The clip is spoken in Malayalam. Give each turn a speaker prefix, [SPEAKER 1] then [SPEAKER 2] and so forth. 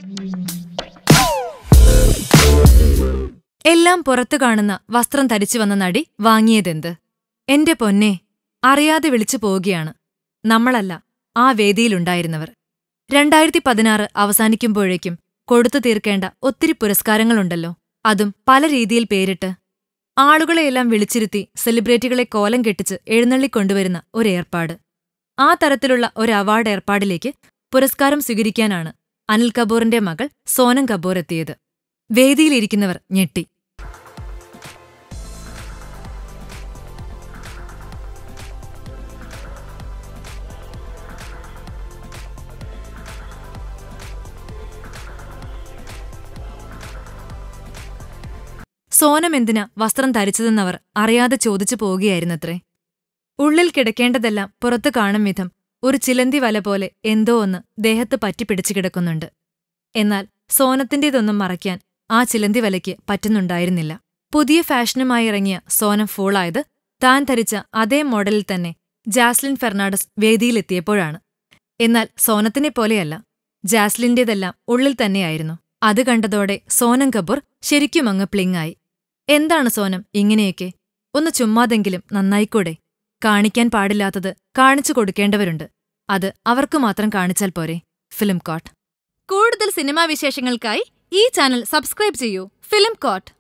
[SPEAKER 1] എല്ലാം പുറത്തു കാണുന്ന വസ്ത്രം ധരിച്ചു വന്ന നടി വാങ്ങിയതെന്ത് എന്റെ പൊന്നെ അറിയാതെ വിളിച്ചു പോവുകയാണ് നമ്മളല്ല ആ വേദിയിലുണ്ടായിരുന്നവർ രണ്ടായിരത്തി പതിനാറ് അവസാനിക്കുമ്പോഴേക്കും കൊടുത്തു തീർക്കേണ്ട ഒത്തിരി പുരസ്കാരങ്ങളുണ്ടല്ലോ അതും പല രീതിയിൽ പേരിട്ട് ആളുകളെയെല്ലാം വിളിച്ചിരുത്തി സെലിബ്രിറ്റികളെ കോലം കെട്ടിച്ച് എഴുന്നള്ളിക്കൊണ്ടുവരുന്ന ഒരു ഏർപ്പാട് ആ തരത്തിലുള്ള ഒരു അവാർഡ് ഏർപ്പാടിലേക്ക് പുരസ്കാരം സ്വീകരിക്കാനാണ് അനിൽ കപൂറിന്റെ മകൾ സോനം കപൂർ എത്തിയത് വേദിയിലിരിക്കുന്നവർ ഞെട്ടി സോനം എന്തിനാ വസ്ത്രം ധരിച്ചതെന്നവർ അറിയാതെ ചോദിച്ചു പോവുകയായിരുന്നത്രേ ഉള്ളിൽ കിടക്കേണ്ടതെല്ലാം പുറത്തു കാണും വിധം ഒരു ചിലന്തി വല പോലെ എന്തോ ഒന്ന് ദേഹത്ത് പറ്റിപ്പിടിച്ചു കിടക്കുന്നുണ്ട് എന്നാൽ സോനത്തിന്റേതൊന്നും മറയ്ക്കാൻ ആ ചിലന്തി വലയ്ക്ക് പറ്റുന്നുണ്ടായിരുന്നില്ല പുതിയ ഫാഷനുമായി ഇറങ്ങിയ സോനം ഫൂളായത് താൻ ധരിച്ച അതേ മോഡലിൽ തന്നെ ജാസ്ലിൻ ഫെർണാണ്ടസ് വേദിയിലെത്തിയപ്പോഴാണ് എന്നാൽ സോനത്തിനെ പോലെയല്ല ജാസ്ലിന്റേതെല്ലാം ഉള്ളിൽ തന്നെയായിരുന്നു അത് കണ്ടതോടെ സോനം കപൂർ ശരിക്കുമങ്ങ് പ്ലിങ്ങായി എന്താണ് സോനം ഇങ്ങനെയൊക്കെ ഒന്ന് ചുമ്മാതെങ്കിലും നന്നായിക്കൂടെ കാണിക്കാൻ പാടില്ലാത്തത് കാണിച്ചു കൊടുക്കേണ്ടവരുണ്ട് അത് അവർക്ക് മാത്രം കാണിച്ചാൽ പോരെ ഫിലിം കോട്ട് കൂടുതൽ സിനിമാ വിശേഷങ്ങൾക്കായി ഈ ചാനൽ സബ്സ്ക്രൈബ് ചെയ്യൂ ഫിലിം കോട്ട്